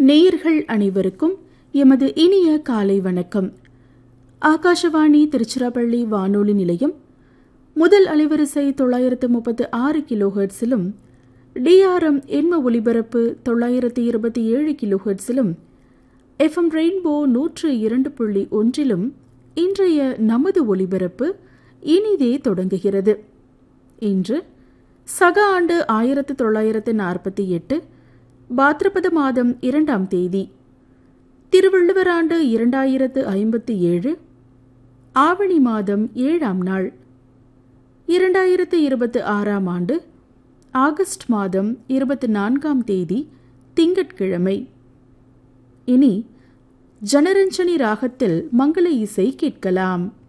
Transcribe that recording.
நேயர்கள் அனைவருக்கும் எமது இனிய காலை வணக்கம் ஆகாஷவாணி திருச்சிராப்பள்ளி வானொலி நிலையம் முதல் அலைவரிசை தொள்ளாயிரத்து முப்பத்து ஆறு கிலோஹெர்ட்ஸிலும் டிஆர்எம் எண்ம ஒலிபரப்பு தொள்ளாயிரத்து இருபத்தி ஏழு கிலோஹெர்ட்ஸிலும் எஃப்எம் ரெயின்போ நூற்று இரண்டு புள்ளி ஒன்றிலும் இன்றைய நமது ஒலிபரப்பு இனிதே தொடங்குகிறது இன்று சக ஆண்டு ஆயிரத்து தொள்ளாயிரத்து நாற்பத்தி எட்டு பாத்ரபத மாதம் இரண்டாம் தேதி திருவள்ளுவர் ஆண்டு இரண்டாயிரத்து ஐம்பத்தி ஏழு ஆவணி மாதம் ஏழாம் நாள் இரண்டாயிரத்து இருபத்தி ஆறாம் ஆண்டு ஆகஸ்ட் மாதம் இருபத்தி நான்காம் தேதி திங்கட்கிழமை இனி ஜனரஞ்சனி ராகத்தில் மங்கள இசை கேட்கலாம்